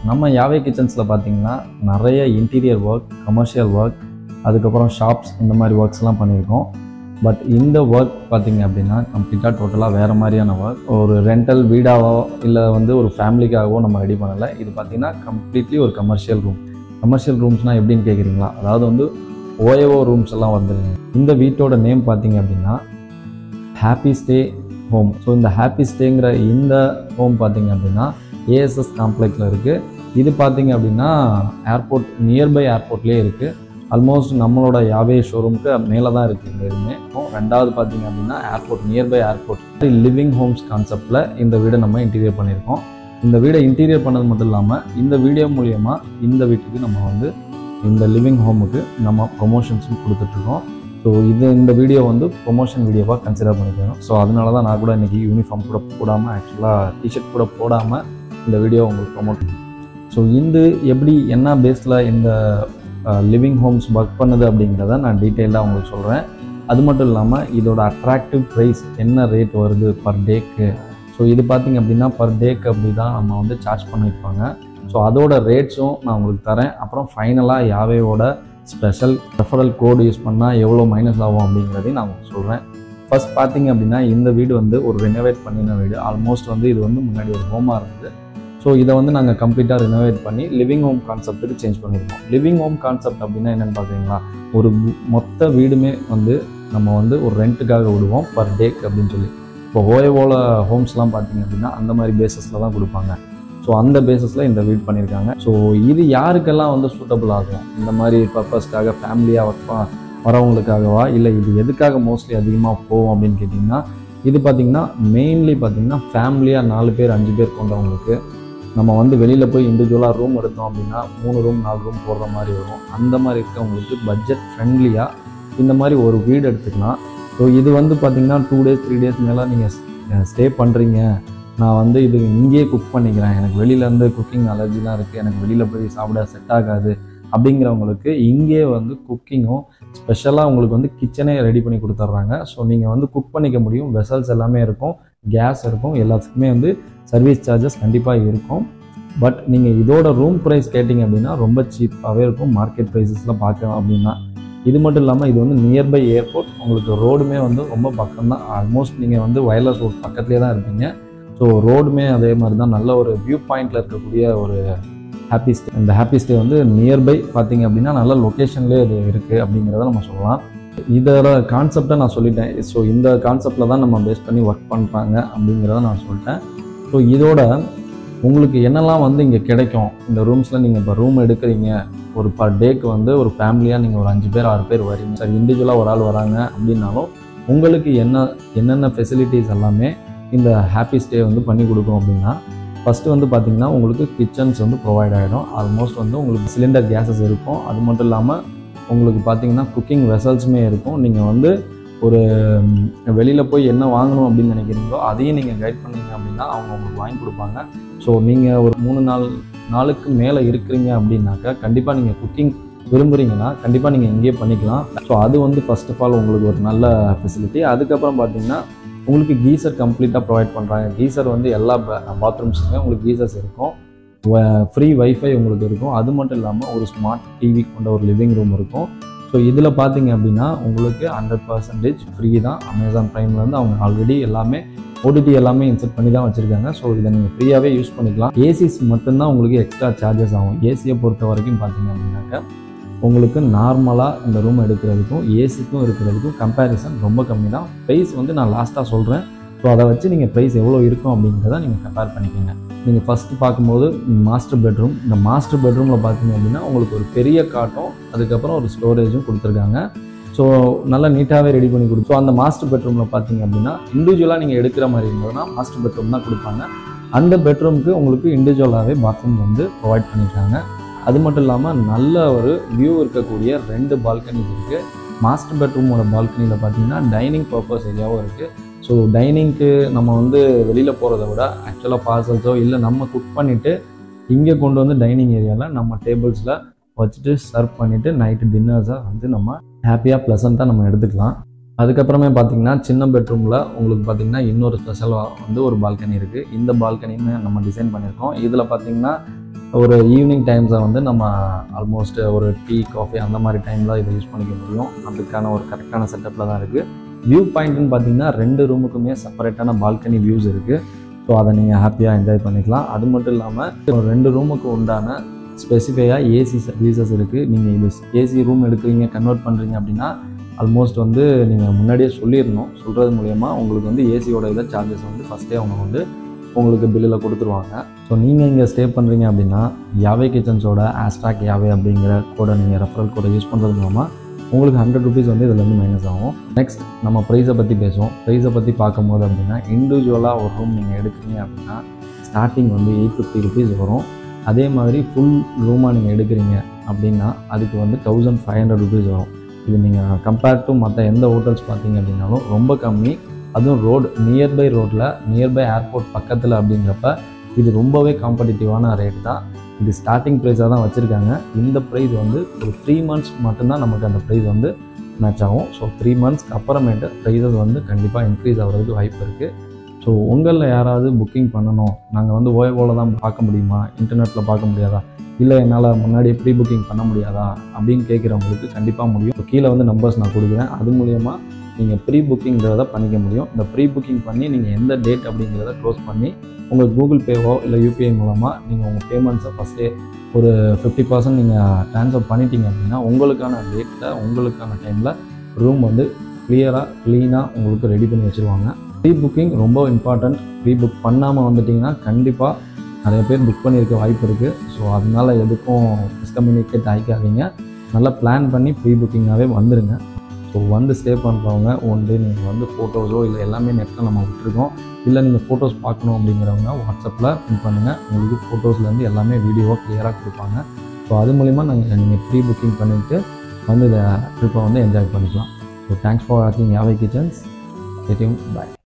நம்ம யாவே கிச்சன்ஸில் பார்த்தீங்கன்னா நிறைய இன்டீரியர் ஒர்க் கமர்ஷியல் ஒர்க் அதுக்கப்புறம் ஷாப்ஸ் இந்த மாதிரி ஒர்க்ஸ்லாம் பண்ணியிருக்கோம் பட் இந்த ஒர்க் பார்த்தீங்க அப்படின்னா கம்ப்ளீட்டாக டோட்டலாக வேறு மாதிரியான ஒர்க் ஒரு ரெண்டல் வீடாவோ இல்லை வந்து ஒரு ஃபேமிலிக்காகவோ நம்ம ரெடி பண்ணலை இது பார்த்தீங்கன்னா கம்ப்ளீட்லி ஒரு கமர்ஷியல் ரூம் கமர்ஷியல் ரூம்ஸ்னால் எப்படின்னு கேட்குறீங்களா அதாவது வந்து ஓஏஓ ரூம்ஸ் எல்லாம் வந்துருங்க இந்த வீட்டோட நேம் பார்த்தீங்க அப்படின்னா ஹாப்பி ஸ்டே ஹோம் ஸோ இந்த ஹாப்பி ஸ்டேங்கிற இந்த ஹோம் பார்த்தீங்க அப்படின்னா ஏஎஸ்எஸ் காம்ப்ளெக்ஸில் இருக்குது இது பார்த்தீங்க அப்படின்னா ஏர்போர்ட் நியர்பை ஏர்போர்ட்லேயே இருக்குது ஆல்மோஸ்ட் நம்மளோட யாவே ஷோரூமுக்கு மேலே தான் இருக்குது இந்த இதுவுமே இப்போ ரெண்டாவது பார்த்தீங்க அப்படின்னா airport nearby airport living homes கான்செப்டில் இந்த வீடை நம்ம இன்டீரியர் பண்ணியிருக்கோம் இந்த வீடை இன்டீரியர் பண்ணது மட்டும் இல்லாமல் இந்த வீடியோ மூலியமாக இந்த வீட்டுக்கு நம்ம வந்து இந்த லிவிங் ஹோமுக்கு நம்ம ப்ரொமோஷன்ஸும் கொடுத்துட்ருக்கோம் ஸோ இது இந்த வீடியோ வந்து ப்ரொமோஷன் வீடியோவாக கன்சிடர் பண்ணிக்கிறோம் ஸோ அதனால தான் நான் கூட இன்றைக்கி யூனிஃபார்ம் கூட போடாமல் ஆக்சுவலாக டிஷர்ட் கூட போடாமல் இந்த வீடியோ உங்களுக்கு ப்ரொமோட் ஸோ இந்த எப்படி என்ன பேஸில் இந்த லிவிங் ஹோம்ஸ் ஒர்க் பண்ணுது அப்படிங்கிறத நான் டீட்டெயிலாக உங்களுக்கு சொல்கிறேன் அது மட்டும் இல்லாமல் இதோட அட்ராக்டிவ் ப்ரைஸ் என்ன ரேட் வருது பர் டேக்கு ஸோ இது பார்த்திங்க அப்படின்னா பர் டேக்கு அப்படி தான் நம்ம வந்து சார்ஜ் பண்ணியிருப்பாங்க ஸோ அதோட ரேட்ஸும் நான் உங்களுக்கு தரேன் அப்புறம் ஃபைனலாக யாவேவோட ஸ்பெஷல் ரெஃபரல் கோடு யூஸ் பண்ணால் எவ்வளோ மைனஸ் ஆகும் அப்படிங்கிறதையும் நான் உங்களுக்கு சொல்கிறேன் ஃபர்ஸ்ட் பார்த்தீங்க அப்படின்னா இந்த வீடு வந்து ஒரு ரெனோவேட் பண்ணின வீடு ஆல்மோஸ்ட் வந்து இது வந்து முன்னாடி ஒரு ஹோமாக இருந்தது ஸோ இதை வந்து நாங்கள் கம்ப்ளீட்டாக ரினோவேட் பண்ணி லிவிங் ஹோம் கான்செப்ட்டுக்கு சேஞ்ச் பண்ணியிருக்கோம் லிவிங் ஹோம் கான்செப்ட் அப்படின்னா என்னென்னு பார்க்குறீங்களா ஒரு மொத்த வீடுமே வந்து நம்ம வந்து ஒரு ரெண்ட்டுக்காக விடுவோம் பர் டேக்கு அப்படின்னு சொல்லி இப்போ ஓயோவோல ஹோம்ஸ்லாம் பார்த்தீங்க அப்படின்னா அந்த மாதிரி பேஸஸில் தான் கொடுப்பாங்க ஸோ அந்த பேஸஸில் இந்த வீட் பண்ணியிருக்காங்க ஸோ இது யாருக்கெல்லாம் வந்து சூட்டபிள் ஆகும் இந்த மாதிரி பர்பஸ்க்காக ஃபேமிலியாக ஒர்க் வரவங்களுக்காகவா இல்லை இது எதுக்காக மோஸ்ட்லி அதிகமாக போகும் அப்படின்னு கேட்டிங்கன்னா இது பார்த்திங்கன்னா மெயின்லி பார்த்திங்கன்னா ஃபேமிலியாக நாலு பேர் அஞ்சு பேர் கொண்டவங்களுக்கு நம்ம வந்து வெளியில் போய் இண்டிவிஜுவலாக ரூம் எடுத்தோம் அப்படின்னா மூணு ரூம் நாலு ரூம் போடுற மாதிரி வரும் அந்த மாதிரி இருக்கவங்களுக்கு பட்ஜெட் ஃப்ரெண்ட்லியாக இந்த மாதிரி ஒரு வீடு எடுத்துக்கலாம் ஸோ இது வந்து பார்த்திங்கன்னா டூ டேஸ் த்ரீ டேஸ் மேலே நீங்கள் ஸ்டே பண்ணுறீங்க நான் வந்து இது இங்கேயே குக் பண்ணிக்கிறேன் எனக்கு வெளியிலேருந்து குக்கிங் அலர்ஜிலாம் இருக்குது எனக்கு வெளியில் போய் சாப்பிட செட் ஆகாது அப்படிங்கிறவங்களுக்கு இங்கே வந்து குக்கிங்கும் ஸ்பெஷலாக உங்களுக்கு வந்து கிச்சனே ரெடி பண்ணி கொடுத்துட்றாங்க ஸோ நீங்கள் வந்து குக் பண்ணிக்க முடியும் வெசல்ஸ் எல்லாமே இருக்கும் கேஸ் இருக்கும் எல்லாத்துக்குமே வந்து சர்வீஸ் சார்ஜஸ் கண்டிப்பாக இருக்கும் பட் நீங்கள் இதோட ரூம் ப்ரைஸ் கேட்டிங்க அப்படின்னா ரொம்ப சீப்பாகவே இருக்கும் மார்க்கெட் ப்ரைஸஸில் பார்க்கலாம் அப்படின்னா இது மட்டும் இல்லாமல் இது வந்து நியர்பை ஏர்போர்ட் உங்களுக்கு ரோடுமே வந்து ரொம்ப பக்கம் தான் ஆல்மோஸ்ட் நீங்கள் வந்து வயர்லெஸ் ரோட் பக்கத்துலேயே தான் இருப்பீங்க ஸோ ரோடுமே அதே மாதிரி தான் நல்ல ஒரு வியூ பாயிண்டில் இருக்கக்கூடிய ஒரு ஹாப்பி ஸ்டே இந்த ஹாப்பி ஸ்டே வந்து நியர்பை பார்த்தீங்க அப்படின்னா நல்ல லொக்கேஷன்லேயே இது இருக்குது அப்படிங்கிறத நம்ம சொல்லலாம் இதோட கான்செப்டை நான் சொல்லிட்டேன் ஸோ இந்த கான்செப்டில் தான் நம்ம பேஸ் பண்ணி ஒர்க் பண்ணுறாங்க அப்படிங்கிறத நான் சொல்லிட்டேன் ஸோ இதோட உங்களுக்கு என்னெல்லாம் வந்து இங்கே கிடைக்கும் இந்த ரூம்ஸில் நீங்கள் இப்போ ரூம் எடுக்கிறீங்க ஒரு பர் டேக்கு வந்து ஒரு ஃபேமிலியாக நீங்கள் ஒரு அஞ்சு பேர் ஆறு பேர் வரீங்க சரி இண்டிவிஜுவலாக ஒரு ஆள் வராங்க அப்படின்னாலும் உங்களுக்கு என்ன என்னென்ன ஃபெசிலிட்டிஸ் எல்லாமே இந்த ஹாப்பி ஸ்டே வந்து பண்ணி கொடுக்கும் அப்படின்னா ஃபஸ்ட்டு வந்து பார்த்திங்கன்னா உங்களுக்கு கிச்சன்ஸ் வந்து ப்ரொவைட் ஆகிடும் ஆல்மோஸ்ட் வந்து உங்களுக்கு சிலிண்டர் கேஸஸ் இருக்கும் அது மட்டும் இல்லாமல் உங்களுக்கு பார்த்தீங்கன்னா குக்கிங் வெசல்ஸுமே இருக்கும் நீங்கள் வந்து ஒரு வெளியில் போய் என்ன வாங்கணும் அப்படின்னு நினைக்கிறீங்களோ அதையும் நீங்கள் கைட் பண்ணீங்க அப்படின்னா அவங்க உங்களுக்கு வாங்கி கொடுப்பாங்க ஸோ நீங்கள் ஒரு மூணு நாள் நாளுக்கு மேலே இருக்கிறீங்க அப்படின்னாக்கா கண்டிப்பாக நீங்கள் குக்கிங் விரும்புகிறீங்கன்னா கண்டிப்பாக நீங்கள் இங்கேயே பண்ணிக்கலாம் ஸோ அது வந்து ஃபர்ஸ்ட் ஆஃப் ஆல் உங்களுக்கு ஒரு நல்ல ஃபெசிலிட்டி அதுக்கப்புறம் பார்த்தீங்கன்னா உங்களுக்கு கீசர் கம்ப்ளீட்டாக ப்ரொவைட் பண்ணுறாங்க கீசர் வந்து எல்லா பாத்ரூம்ஸுமே உங்களுக்கு கீசர்ஸ் இருக்கும் ஃப்ரீ வைஃபை உங்களுக்கு இருக்கும் அது மட்டும் இல்லாமல் ஒரு ஸ்மார்ட் டிவி கொண்ட ஒரு லிவிங் ரூம் இருக்கும் ஸோ இதில் பார்த்தீங்க அப்படின்னா உங்களுக்கு ஹண்ட்ரட் பர்சன்டேஜ் ஃப்ரீ தான் அமேசான் ப்ரைம்லேருந்து அவங்க ஆல்ரெடி எல்லாமே ஓடிடி எல்லாமே இன்செர்ட் பண்ணி தான் வச்சுருக்காங்க ஸோ இதை நீங்கள் ஃப்ரீயாகவே யூஸ் பண்ணிக்கலாம் ஏசிஸ் மட்டும்தான் உங்களுக்கு எக்ஸ்ட்ரா சார்ஜஸ் ஆகும் ஏசியை பொறுத்த வரைக்கும் பார்த்தீங்க அப்படின்னாக்கா உங்களுக்கு நார்மலாக இந்த ரூம் எடுக்கிறதுக்கும் ஏசிக்கும் இருக்கிறதுக்கும் கம்பேரிசன் ரொம்ப கம்மி தான் ப்ரைஸ் வந்து நான் லாஸ்ட்டாக சொல்கிறேன் ஸோ அதை வச்சு நீங்கள் ப்ரைஸ் எவ்வளோ இருக்கும் அப்படிங்கிறத நீங்கள் கம்பேர் பண்ணிக்கோங்க நீங்கள் ஃபஸ்ட்டு பார்க்கும்போது மாஸ்டர் பெட்ரூம் இந்த மாஸ்டர் பெட்ரூமில் பார்த்தீங்க அப்படின்னா உங்களுக்கு ஒரு பெரிய காட்டும் அதுக்கப்புறம் ஒரு ஸ்டோரேஜும் கொடுத்துருக்காங்க ஸோ நல்லா நீட்டாகவே ரெடி பண்ணி கொடுத்து ஸோ அந்த மாஸ்டர் பெட்ரூமில் பார்த்தீங்க அப்படின்னா இண்டிவிஜுவலாக நீங்கள் எடுக்கிற மாதிரி இருந்ததுன்னா மாஸ்டர் பெட்ரூம் தான் கொடுப்பாங்க அந்த பெட்ரூமுக்கு உங்களுக்கு இண்டிவிஜுவலாகவே பாத்ரூம் வந்து ப்ரொவைட் பண்ணியிருக்காங்க அது மட்டும் இல்லாமல் நல்ல ஒரு வியூ இருக்கக்கூடிய ரெண்டு பால்கனிஸ் இருக்குது மாஸ்டர் பெட்ரூமோட பால்கனியில் பார்த்தீங்கன்னா டைனிங் பர்பஸ் ஏரியாவும் இருக்குது ஸோ டைனிங்க்கு நம்ம வந்து வெளியில் போகிறத விட ஆக்சுவலாக பார்சல்ஸோ இல்லை நம்ம குக் பண்ணிவிட்டு இங்கே கொண்டு வந்து டைனிங் ஏரியாவில் நம்ம டேபிள்ஸில் வச்சுட்டு சர்வ் பண்ணிவிட்டு நைட்டு டின்னர்ஸை வந்து நம்ம ஹாப்பியாக ப்ளசண்ட்டாக நம்ம எடுத்துக்கலாம் அதுக்கப்புறமே பார்த்தீங்கன்னா சின்ன பெட்ரூமில் உங்களுக்கு பார்த்தீங்கன்னா இன்னொரு ஸ்பெஷல் வந்து ஒரு பால்கனி இருக்குது இந்த பால்கனின்னு நம்ம டிசைன் பண்ணியிருக்கோம் இதில் பார்த்தீங்கன்னா ஒரு ஈவினிங் டைம்ஸை வந்து நம்ம ஆல்மோஸ்ட் ஒரு டீ காஃபி அந்த மாதிரி டைமில் இதை யூஸ் பண்ணிக்க முடியும் அதுக்கான ஒரு கரெக்டான செட்டப்பில் தான் இருக்குது வியூ பாயிண்ட்னு பார்த்தீங்கன்னா ரெண்டு ரூமுக்குமே செப்பரேட்டான பால்கனி வியூஸ் இருக்குது ஸோ அதை நீங்கள் ஹாப்பியாக என்ஜாய் பண்ணிக்கலாம் அது மட்டும் இல்லாமல் ரெண்டு ரூமுக்கு உண்டான ஸ்பெசிஃபையாக ஏசி சர்வீசஸ் இருக்குது நீங்கள் இது ஏசி ரூம் எடுக்கிறீங்க கன்வெர்ட் பண்ணுறீங்க அப்படின்னா ஆல்மோஸ்ட் வந்து நீங்கள் முன்னாடியே சொல்லிடணும் சொல்கிறது மூலயமா உங்களுக்கு வந்து ஏசியோட இதை சார்ஜஸ் வந்து ஃபஸ்ட்டே அவங்க வந்து உங்களுக்கு பில்லில் கொடுத்துருவாங்க ஸோ நீங்கள் இங்கே ஸ்டே பண்ணுறீங்க அப்படின்னா யாவே கிச்சன்ஸோட ஆஸ்ட்ராக் யாவே அப்படிங்கிற கோடை நீங்கள் ரெஃபரல் கோடை யூஸ் பண்ணுறது மூலமாக உங்களுக்கு ஹண்ட்ரட் ருபீஸ் வந்து இதுலேருந்து மைனஸ் ஆகும் நெக்ஸ்ட் நம்ம ப்ரைஸை பற்றி பேசுவோம் ப்ரைஸை பற்றி பார்க்கும்போது அப்படின்னா இண்டிவிஜுவலாக ஒரு ரூம் நீங்கள் எடுக்கிறீங்க அப்படின்னா ஸ்டார்டிங் வந்து எயிட் ஃபிஃப்டி ருபீஸ் வரும் அதே மாதிரி ஃபுல் ரூமாக நீங்கள் எடுக்கிறீங்க அப்படின்னா அதுக்கு வந்து தௌசண்ட் ஃபைவ் ஹண்ட்ரட் ருபீஸ் வரும் இது நீங்கள் கம்பேர் டு மற்ற எந்த ஹோட்டல்ஸ் பார்த்தீங்க அப்படின்னாலும் ரொம்ப கம்மி அதுவும் ரோடு நியர்பை ரோட்டில் நியர்பை ஏர்போர்ட் பக்கத்தில் அப்படிங்கிறப்ப இது ரொம்பவே காம்படிட்டிவான ரேட் தான் இது ஸ்டார்டிங் ப்ரைஸாக தான் வச்சுருக்காங்க இந்த ப்ரைஸ் வந்து ஒரு த்ரீ மந்த்ஸ் மட்டும்தான் நமக்கு அந்த ப்ரைஸ் வந்து மேட்ச் ஆகும் ஸோ த்ரீ மந்த்ஸ்க்கு அப்புறமேட்டு ப்ரைஸஸ் வந்து கண்டிப்பாக இன்க்ரீஸ் ஆகிறதுக்கு வாய்ப்பு இருக்குது ஸோ உங்களில் யாராவது புக்கிங் பண்ணணும் நாங்கள் வந்து ஓய்வோவில் தான் பார்க்க முடியுமா இன்டர்நெட்டில் பார்க்க முடியாதா இல்லை என்னால் முன்னாடியே ப்ரீ புக்கிங் பண்ண முடியாதா அப்படின்னு கேட்குறவங்களுக்கு கண்டிப்பாக முடியும் இப்போ கீழே வந்து நம்பர்ஸ் நான் கொடுக்குறேன் அது மூலயமா நீங்கள் ப்ரீ புக்கிங்கிறத பண்ணிக்க முடியும் இந்த ப்ரீ புக்கிங் பண்ணி நீங்கள் எந்த டேட் அப்படிங்கிறத க்ளோஸ் பண்ணி உங்கள் கூகுள் பேவோ இல்லை யூபிஐ மூலமாக நீங்கள் உங்கள் பேமெண்ட்ஸை ஃபஸ்ட்டே ஒரு ஃபிஃப்டி பர்சன்ட் நீங்கள் ட்ரான்ஸ்ஃபர் பண்ணிட்டீங்க அப்படின்னா உங்களுக்கான டேட்டில் உங்களுக்கான டைமில் ரூம் வந்து கிளியராக க்ளீனாக உங்களுக்கு ரெடி பண்ணி வச்சுருவாங்க ப்ரீ புக்கிங் ரொம்ப இம்பார்ட்டண்ட் ப்ரீ புக் பண்ணாமல் வந்துட்டிங்கன்னா கண்டிப்பாக நிறைய பேர் புக் பண்ணியிருக்க வாய்ப்பு இருக்குது ஸோ அதனால் எதுக்கும் மிஸ்கம்யூனிகேட் ஆகிக்காதீங்க நல்லா பிளான் பண்ணி ப்ரீ புக்கிங்காகவே வந்துடுங்க ஸோ வந்து ஸ்டே பண்ணுறவங்க ஒன் டே நீங்கள் வந்து ஃபோட்டோஸோ இல்லை எல்லாமே நெட்டில் நம்ம விட்டுருக்கோம் இல்லை நீங்கள் ஃபோட்டோஸ் பார்க்கணும் அப்படிங்கிறவங்க வாட்ஸ்அப்பில் பின் பண்ணுங்கள் உங்களுக்கு ஃபோட்டோஸ்லேருந்து எல்லாமே வீடியோவாக கிளியராக கொடுப்பாங்க ஸோ அது மூலிமா நாங்கள் நீங்கள் ப்ரீ புக்கிங் பண்ணிவிட்டு வந்து இந்த ட்ரிப்பை வந்து என்ஜாய் பண்ணிக்கலாம் ஸோ தேங்க்ஸ் ஃபார் வாட்சிங் யாவை கிச்சன்ஸ் ஸ்டேடியம் பாய்